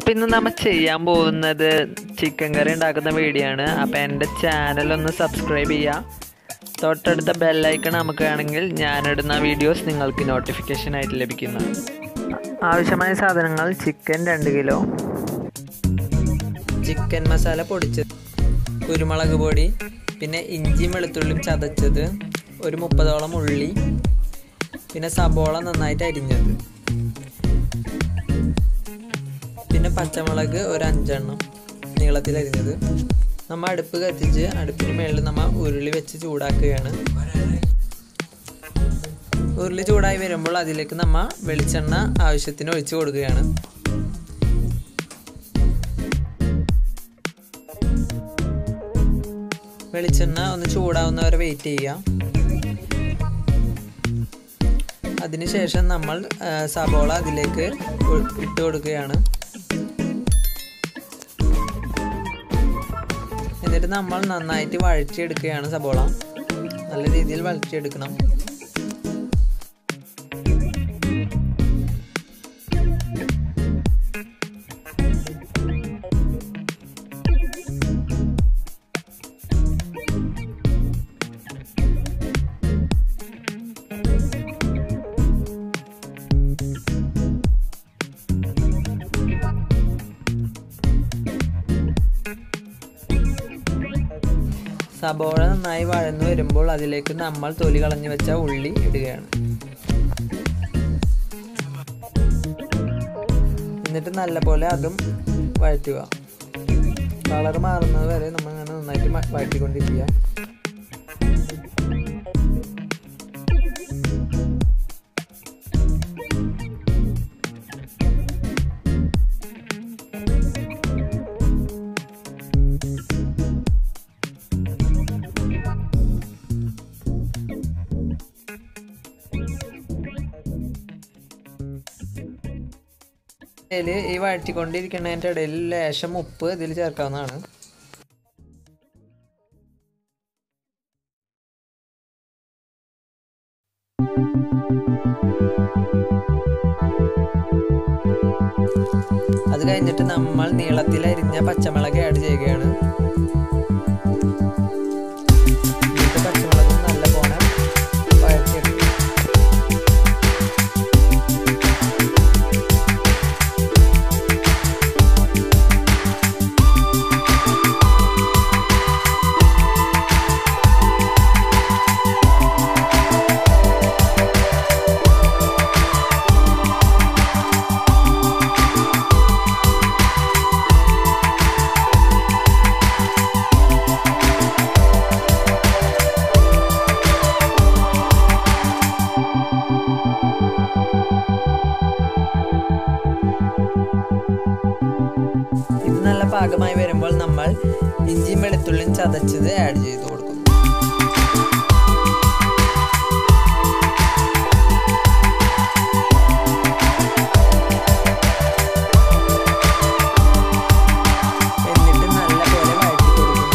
അപ്പം ഇന്ന് നമ്മൾ ചെയ്യാൻ പോകുന്നത് ചിക്കൻ കറി ഉണ്ടാക്കുന്ന വീഡിയോ ആണ് അപ്പം എൻ്റെ ചാനൽ ഒന്ന് സബ്സ്ക്രൈബ് ചെയ്യുക തൊട്ടടുത്ത ബെല്ലൈക്കൺ നമുക്കാണെങ്കിൽ ഞാനിടുന്ന വീഡിയോസ് നിങ്ങൾക്ക് നോട്ടിഫിക്കേഷൻ ആയിട്ട് ലഭിക്കുന്നതാണ് ആവശ്യമായ സാധനങ്ങൾ ചിക്കൻ രണ്ട് കിലോ ചിക്കൻ മസാല പൊടിച്ചത് കുരുമുളക് പൊടി പിന്നെ ഇഞ്ചിയും വെളുത്തുള്ളിയും ചതച്ചത് ഒരു മുപ്പതോളം ഉള്ളി പിന്നെ സബോള നന്നായിട്ട് അരിഞ്ഞത് പിന്നെ പച്ചമുളക് ഒരു അഞ്ചെണ്ണം നീളത്തിൽ അരിഞ്ഞത് നമ്മൾ അടുപ്പ് കത്തിച്ച് അടുപ്പിന് മുകളിൽ നമ്മൾ ഉരുളി വെച്ച് ചൂടാക്കുകയാണ് ഉരുളി ചൂടായി വരുമ്പോൾ അതിലേക്ക് നമ്മൾ വെളിച്ചെണ്ണ ആവശ്യത്തിന് ഒഴിച്ചു കൊടുക്കുകയാണ് വെളിച്ചെണ്ണ ഒന്ന് ചൂടാവുന്നവരെ വെയിറ്റ് ചെയ്യാം അതിനുശേഷം നമ്മൾ സബോള അതിലേക്ക് ഇട്ട് കൊടുക്കുകയാണ് എന്നിട്ട് നമ്മൾ നന്നായിട്ട് വഴറ്റിയെടുക്കുകയാണ് സബോള നല്ല രീതിയിൽ വഴറ്റിയെടുക്കണം സബോള നന്നായി വഴന്നു വരുമ്പോൾ അതിലേക്ക് നമ്മൾ തൊലി കളഞ്ഞു വെച്ച ഉള്ളി ഇടുകയാണ് എന്നിട്ട് നല്ലപോലെ അതും വഴറ്റുക കളർ മാറുന്നത് വരെ നമ്മൾ അങ്ങനെ നന്നായിട്ട് വഴറ്റിക്കൊണ്ടിരിക്കുക ഇതിൽ ഈ വഴറ്റിക്കൊണ്ടിരിക്കുന്നതിൻ്റെ ഇടയിൽ ലേശം ഉപ്പ് ഇതിൽ ചേർക്കാവുന്നതാണ് അത് കഴിഞ്ഞിട്ട് നമ്മൾ നീളത്തിൽ അരിഞ്ഞ പച്ചമുളക് ആഡ് ചെയ്യുകയാണ് പച്ചമുളക് നല്ല പോലെ വഴറ്റിയെടുക്കും ഇത് നല്ല പാകമായി വരുമ്പോൾ നമ്മൾ ഇഞ്ചിയും വെളുത്തുള്ളിയും ചതച്ചത് ആഡ് ചെയ്ത് കൊടുക്കുന്നു എന്നിട്ട് നല്ലപോലെ വഴറ്റി കൊടുക്കുന്നു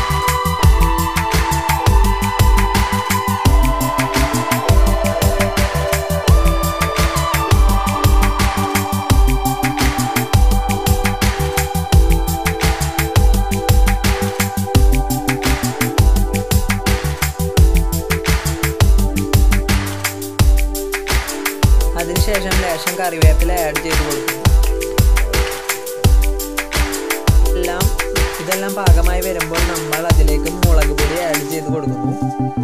അതിനുശേഷം ലേശം കറിവേപ്പില ആഡ് ചെയ്ത് കൊടുക്കുന്നു എല്ലാം ഇതെല്ലാം പാകമായി വരുമ്പോൾ നമ്മൾ അതിലേക്ക് മുളക് പൊടി ആഡ് ചെയ്ത് കൊടുക്കുന്നു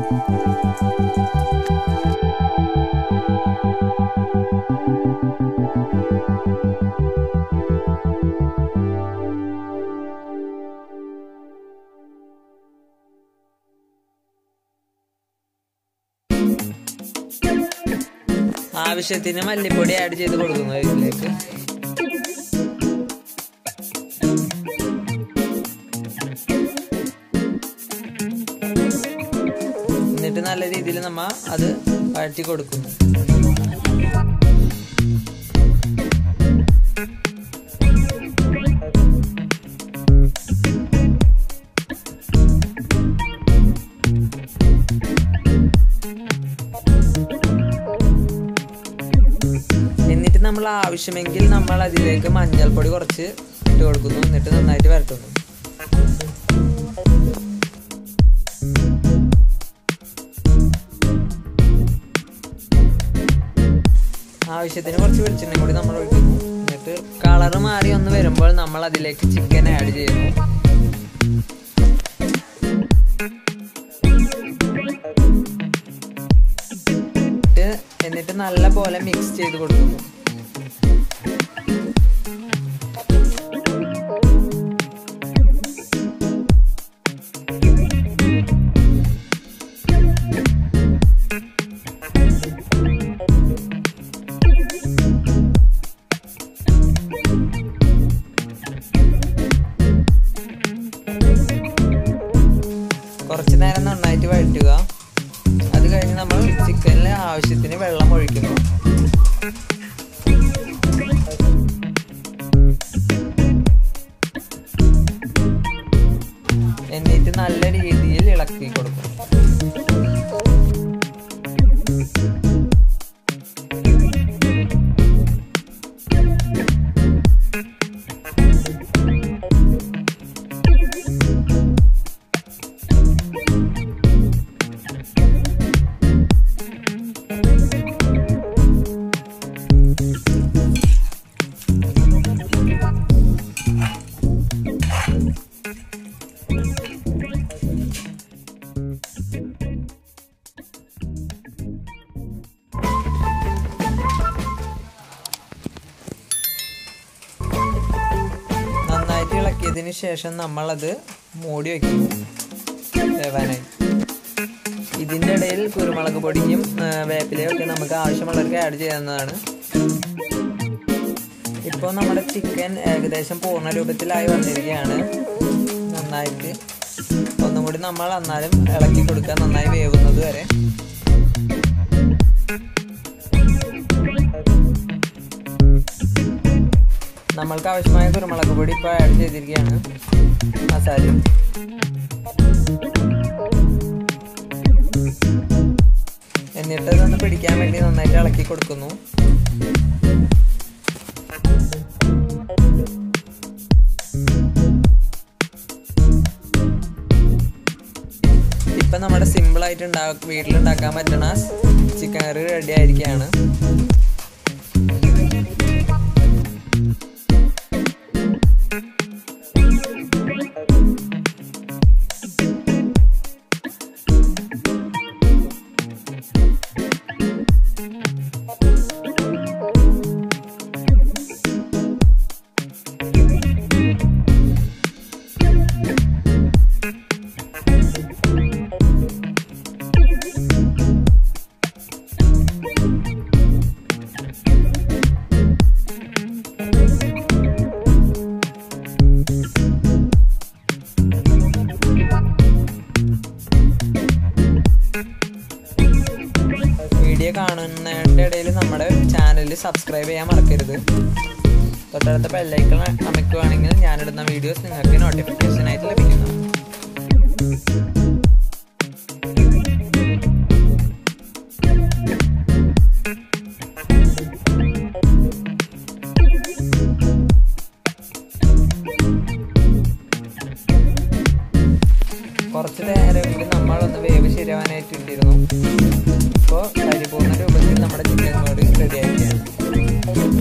ആവശ്യത്തിന് മല്ലിപ്പൊടി ആഡ് ചെയ്ത് കൊടുക്കുന്നു ഇതിലേക്ക് എന്നിട്ട് നല്ല രീതിയിൽ നമ്മ അത് വഴറ്റി കൊടുക്കുന്നു എന്നിട്ട് നമ്മൾ ആവശ്യം ആവശ്യമെങ്കിൽ നമ്മൾ അതിലേക്ക് മഞ്ഞൾപ്പൊടി കുറച്ച് ഇട്ട് കൊടുക്കുന്നു എന്നിട്ട് നന്നായിട്ട് വരട്ടുന്നു ആവശ്യത്തിന് കുറച്ച് വെളിച്ചെണ്ണ കൂടി നമ്മൾ ഒഴിക്കുന്നു എന്നിട്ട് കളർ മാറി ഒന്ന് വരുമ്പോൾ നമ്മൾ അതിലേക്ക് ചിക്കൻ ആഡ് ചെയ്യുന്നു എന്നിട്ട് നല്ല പോലെ മിക്സ് ചെയ്ത് കൊടുക്കുന്നു കുറച്ച് നേരം നന്നായിട്ട് വഴറ്റുക അത് കഴിഞ്ഞ് നമ്മൾ ചിക്കനിൽ ആവശ്യത്തിന് വെള്ളം ഒഴിക്കുന്നു എന്നിട്ട് നല്ല രീതിയിൽ ഇളക്കി കൊടുക്കും നന്നായിട്ട് ഇളക്കിയതിന് ശേഷം നമ്മളത് മൂടി വയ്ക്കുന്നു വേവാനായി ഇതിൻ്റെ ഇടയിൽ കുരുമുളക് പൊടിയും വേപ്പിലയും ഒക്കെ നമുക്ക് ആവശ്യമുള്ളവർക്ക് ആഡ് ചെയ്യാവുന്നതാണ് ഇപ്പോൾ നമ്മുടെ ചിക്കൻ ഏകദേശം പൂർണ്ണ രൂപത്തിലായി വന്നിരിക്കുകയാണ് നന്നായിട്ട് ഒന്നും കൂടി നമ്മൾ എന്നാലും ഇളക്കി കൊടുക്കുക നന്നായി വേവുന്നത് വരെ നമ്മൾക്ക് ആവശ്യമായ കുരുമുളക് പൊടി ഇപ്പോൾ ആഡ് ചെയ്തിരിക്കുകയാണ് മസാല എന്നിട്ട് ഇതൊന്ന് പിടിക്കാൻ വേണ്ടി നന്നായിട്ട് ഇളക്കി കൊടുക്കുന്നു ഇപ്പം നമ്മുടെ സിമ്പിളായിട്ട് ഉണ്ടാ വീട്ടിലുണ്ടാക്കാൻ പറ്റുന്ന ചിക്കൻ കറി റെഡി ആയിരിക്കുകയാണ് വീഡിയോ കാണുന്നതിൻ്റെ ഇടയിൽ നമ്മുടെ ചാനൽ സബ്സ്ക്രൈബ് ചെയ്യാൻ മറക്കരുത് തൊട്ടടുത്ത ബെല്ലൈക്കൺ അമയ്ക്കുകയാണെങ്കിൽ ഞാനിടുന്ന വീഡിയോസ് നിങ്ങൾക്ക് നോട്ടിഫിക്കേഷൻ ആയിട്ട് ലഭിക്കുന്നു കുറച്ച് നേരം കൂടി നമ്മളൊന്ന് വേവ് ശരിയാവാനായിട്ട് ഇട്ടിരുന്നു ഇപ്പോൾ പരിപൂർണ്ണ രൂപത്തിൽ നമ്മുടെ ചിക്കൻ കറി റെഡി ആയിരിക്കുകയാണ്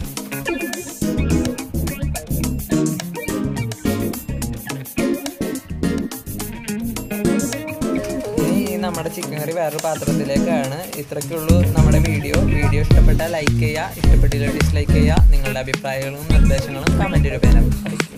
ഇനി നമ്മുടെ ചിക്കൻ കറി വേറൊരു പാത്രത്തിലേക്കാണ് ഇത്രയ്ക്കുള്ളൂ നമ്മുടെ വീഡിയോ വീഡിയോ ഇഷ്ടപ്പെട്ടാൽ ലൈക്ക് ചെയ്യുക ഇഷ്ടപ്പെട്ടില്ല ഡിസ്ലൈക്ക് ചെയ്യുക നിങ്ങളുടെ അഭിപ്രായങ്ങളും നിർദ്ദേശങ്ങളും കമൻറ്റ് രൂപേണ അറിയിക്കുക